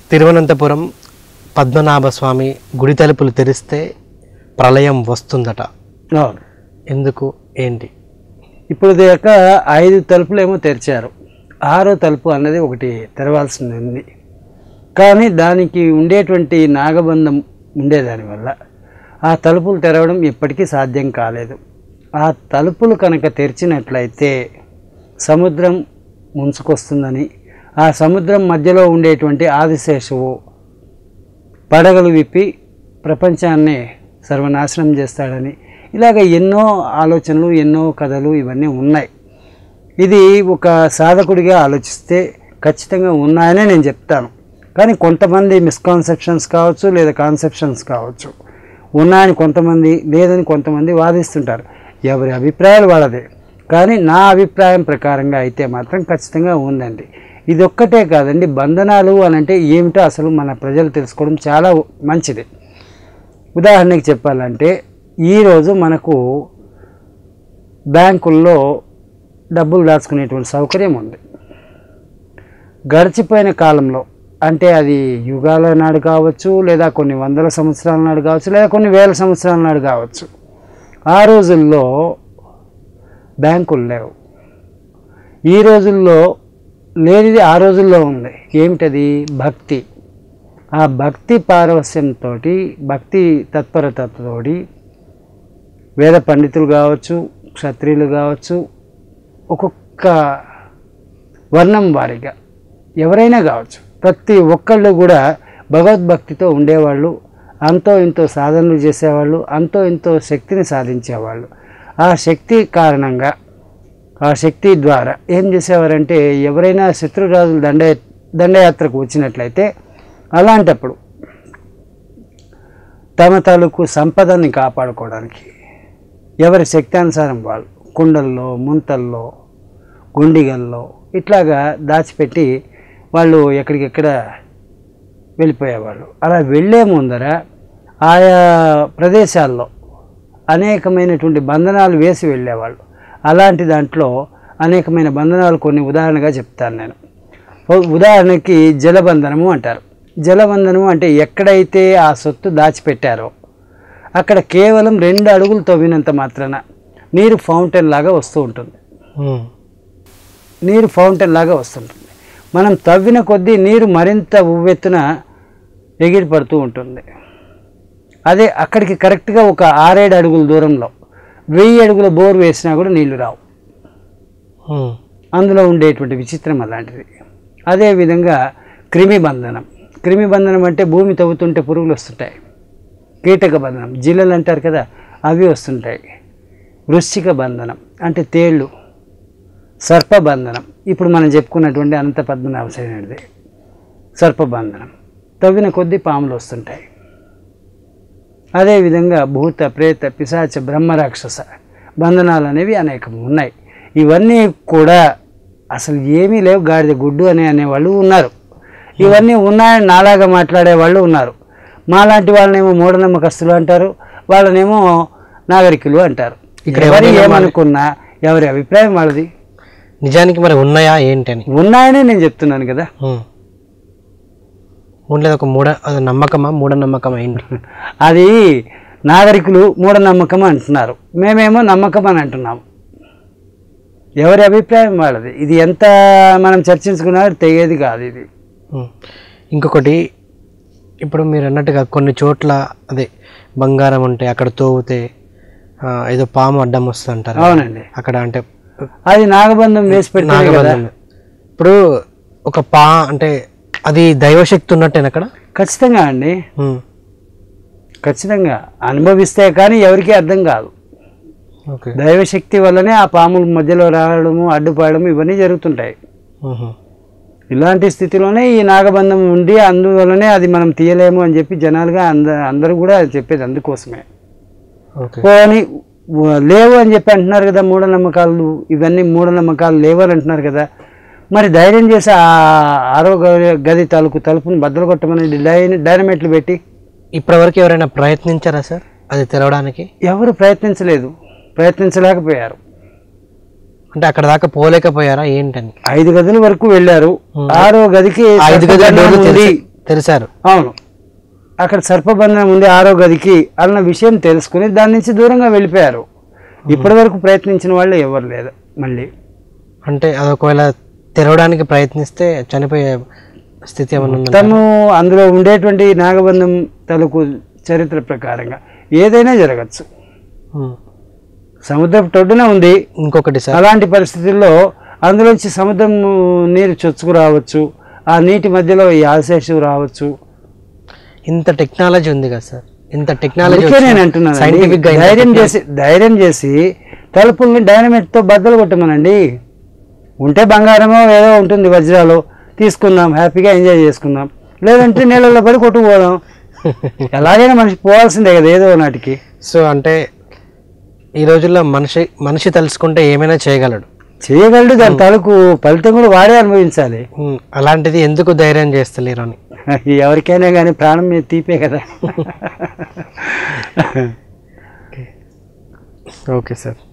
తిరువనంతపురం పద్మనాభ స్వామి గుడి తలుపులు తెరిస్తే ప్రళయం వస్తుందట అవును ఎందుకు ఏంటి ఇప్పుడు దాకా ఐదు తలుపులేమో తెరిచారు ఆరో తలుపు అన్నది ఒకటి తెరవాల్సి ఉంది కానీ దానికి ఉండేటువంటి నాగబంధం ఉండేదానివల్ల ఆ తలుపులు తెరవడం ఇప్పటికీ సాధ్యం కాలేదు ఆ తలుపులు కనుక తెరిచినట్లయితే సముద్రం ముంచుకొస్తుందని ఆ సముద్రం మధ్యలో ఉండేటువంటి ఆదిశేషువు పడగలు విప్పి ప్రపంచాన్ని సర్వనాశనం చేస్తాడని ఇలాగ ఎన్నో ఆలోచనలు ఎన్నో కథలు ఇవన్నీ ఉన్నాయి ఇది ఒక సాధకుడిగా ఆలోచిస్తే ఖచ్చితంగా ఉన్నాయనే నేను చెప్తాను కానీ కొంతమంది మిస్కాన్సెప్షన్స్ కావచ్చు లేదా కాన్సెప్షన్స్ కావచ్చు ఉన్నాయని కొంతమంది లేదని కొంతమంది వాదిస్తుంటారు ఎవరి అభిప్రాయాలు వాళ్ళదే కానీ నా అభిప్రాయం ప్రకారంగా అయితే మాత్రం ఖచ్చితంగా ఉందండి ఇది ఒక్కటే కాదండి బంధనాలు అని అంటే ఏమిటో అసలు మన ప్రజలు తెలుసుకోవడం చాలా మంచిది ఉదాహరణకి చెప్పాలంటే ఈరోజు మనకు బ్యాంకుల్లో డబ్బులు దాచుకునేటువంటి సౌకర్యం ఉంది గడిచిపోయిన కాలంలో అంటే అది యుగాల నాడు కావచ్చు లేదా కొన్ని వందల సంవత్సరాల నాడు కావచ్చు లేదా కొన్ని వేల సంవత్సరాల నాడు కావచ్చు ఆ రోజుల్లో బ్యాంకులు లేవు ఈ రోజుల్లో లేనిది ఆ రోజుల్లో ఉంది ఏమిటది భక్తి ఆ భక్తి పారవస్యంతో భక్తి తత్పరతతోటి వేద పండితులు కావచ్చు క్షత్రియులు కావచ్చు ఒక్కొక్క వర్ణం వారిగా ఎవరైనా కావచ్చు ప్రతి ఒక్కళ్ళు కూడా భగవద్భక్తితో ఉండేవాళ్ళు అంతో ఇంతో సాధనలు చేసేవాళ్ళు అంతో ఇంతో శక్తిని సాధించేవాళ్ళు ఆ శక్తి కారణంగా ఆ శక్తి ద్వారా ఏం చేసేవారంటే ఎవరైనా శత్రురాజులు దండ దండయాత్రకు వచ్చినట్లయితే అలాంటప్పుడు తమ తాలూకు సంపదని కాపాడుకోవడానికి ఎవరి శక్తానుసారం వాళ్ళు కుండల్లో ముంతల్లో గుండిగల్లో ఇట్లాగా దాచిపెట్టి వాళ్ళు ఎక్కడికెక్కడ వెళ్ళిపోయేవాళ్ళు అలా వెళ్ళే ముందర ఆయా ప్రదేశాల్లో అనేకమైనటువంటి బంధనాలు వేసి వెళ్ళేవాళ్ళు అలాంటి దాంట్లో అనేకమైన బంధనాలు కొన్ని ఉదాహరణగా చెప్తాను నేను ఉ- ఉదాహరణకి జలబంధనము అంటారు జలబంధనము అంటే ఎక్కడైతే ఆ సొత్తు దాచిపెట్టారో అక్కడ కేవలం రెండు అడుగులు తవ్వినంత మాత్రాన నీరు ఫౌంటైన్ లాగా వస్తూ ఉంటుంది ఉమ్. నీరు ఫౌంటైన్ లాగా వస్తుంటుంది మనం తవ్విన కొద్దీ నీరు మరింత ఉవ్వెత్తున ఎగిరి పడుతూ ఉంటుంది అదే అక్కడికి కరెక్ట్గా ఒక ఆరేడు అడుగుల దూరంలో వెయ్యి అడుగుల బోర్ వేసినా కూడా నీళ్లు రావు ఉమ్. అందులో ఉండేటువంటి విచిత్రం అలాంటిది అదేవిధంగా క్రిమి బంధనం క్రిమి బంధనం అంటే భూమి తవ్వుతుంటే పురుగులు వస్తుంటాయి కీటక బంధనం జిల్లలు అంటారు కదా అవి వస్తుంటాయి వృశ్చిక బంధనం అంటే తేళ్ళు సర్పబంధనం ఇప్పుడు మనం చెప్పుకున్నటువంటి అనంత పద్మనాభ శరణిది సర్పబంధనం తవ్విన కొద్దీ పాములు వస్తుంటాయి అదేవిధంగా భూత ప్రేత పిశాచ బ్రహ్మరాక్షస బంధనాలు అనేవి అనేకం ఉన్నాయి ఇవన్నీ కూడా అసలు ఏమీ లేవు గాడిద గుడ్డు అని అనేవాళ్ళు ఉన్నారు ఇవన్నీ ఉన్నాయని నాలాగా మాట్లాడే వాళ్ళు ఉన్నారు మాలాంటి వాళ్ళనేమో మూఢనమ్మకస్తులు అంటారు వాళ్ళనేమో నాగరికులు అంటారు ఇక్కడ ఎవరు ఎవరిని ఏమనుకున్నా ఎవరి అభిప్రాయం వాళ్ళది నిజానికి మరి ఉన్నాయా ఏంటని ఉన్నాయనే నేను చెప్తున్నాను కదా ఉమ్. ఉండలేదు ఒక మూఢ అది నమ్మకమా మూఢనమ్మకమా ఏంటి అది నాగరికులు మూఢనమ్మకం అంటున్నారు మేమేమో నమ్మకం అని అంటున్నాము ఎవరి అభిప్రాయం వాళ్ళది ఇది ఎంత మనం చర్చించుకున్నా తెగేది కాదు ఇది ఉమ్. ఇంకొకటి ఇప్పుడు మీరు అన్నట్టుగా కొన్ని చోట్ల అదే బంగారం ఉంటే అక్కడ తోగితే ఆ, ఏదో పాము అడ్డం వస్తుంది అంటారు అవునండి అక్కడ అంటే అది నాగబంధం వేసి పెట్టిన కదా నాగబంధం ఇప్పుడు ఒక పా అంటే అది దైవశక్తి ఉన్నట్టేనా అక్కడ ఖచ్చితంగా అండి ఉమ్. ఖచ్చితంగా అనుభవిస్తే కానీ ఎవరికీ అర్థం కాదు ఓకే దైవశక్తి వల్లనే ఆ పాముల మధ్యలో రావడము అడ్డుపడము ఇవన్నీ జరుగుతుంటాయి ఉహు. ఇలాంటి స్థితిలోనే ఈ నాగబంధం ఉండి అందువల్లనే అది మనం తీయలేము అని చెప్పి జనాలుగా అంద అందరూ కూడా చెప్పేది అందుకోసమే ఓకే పోని వ- లేవు అని చెప్పి అంటున్నారు కదా మూఢనమ్మకాలు ఇవన్నీ మూఢనమ్మకాలు లేవు అని అంటున్నారు కదా మరి ధైర్యం చేసి ఆ ఆరో గ- గది తలుపు తలుపుని బద్దలు కొట్టమని డైన డైనమైట్లు పెట్టి ఇప్పటివరకు ఎవరైనా ప్రయత్నించారా సార్ అది తెరవడానికి ఎవరు ప్రయత్నించలేదు ప్రయత్నించలేకపోయారు అంటే అక్కడ దాకా పోలేకపోయారా ఏంటని ఐదు గదుల వరకు వెళ్ళారు Hmm. ఆరో గదికి ఐదు గదుల సర్పగంధం డోర్లు ఉంది. తెరిచి తెలిసారు అవును అక్కడ సర్పబంధనం ఉంది ఆరో గదికి అన్న విషయం తెలుసుకుని దాని నుంచి దూరంగా వెళ్ళిపోయారు ఇప్పటి వరకు ప్రయత్నించిన వాళ్ళు ఎవరు లేదు మళ్ళీ అంటే అది ఒకవేళ తెరవడానికి ప్రయత్నిస్తే చనిపోయే స్థితి ఏమైనా ఉందా తను అందులో ఉండేటువంటి నాగబంధం తలకు చరిత్ర ప్రకారంగా ఏదైనా జరగచ్చు ఉమ్. సముద్రపు టొడ్డున ఉంది ఇంకొకటి సార్ అలాంటి పరిస్థితుల్లో అందులోంచి సముద్రం నీరు చొచ్చుకు రావచ్చు ఆ నీటి మధ్యలో ఈ ఆశేషు రావచ్చు ఇంత టెక్నాలజీ ఉంది కదా సార్ ఇంత టెక్నాలజీ అందుకే నేను అంటున్నాను సైంటిఫిక్ గా ఇంత ధైర్యం technology- చేసి ధైర్యం చేసి తలుపుల్ని డైనమిట్ తో బద్దలు కొట్టమనండి ఉంటే బంగారమో ఏదో ఉంటుంది వజ్రాలు తీసుకుందాం హ్యాపీగా ఎంజాయ్ చేసుకుందాం లేదంటే నీళ్ళలో పడి కొట్టుకుపోదాం ఎలాగైనా మనిషి పోవాల్సిందే కదా ఏదో నాటికి సో అంటే ఈ రోజుల్లో మనిషి మనిషి తెలుసుకుంటే ఏమైనా చేయగలడు చేయగలడు దాని తాలూకు ఫలితం కూడా వాడే అనుభవించాలి ఉమ్, అలాంటిది ఎందుకు ధైర్యం చేస్తలేరు అని ఎవరికైనా కానీ ప్రాణం మీద తీపే కదా ఓకే సార్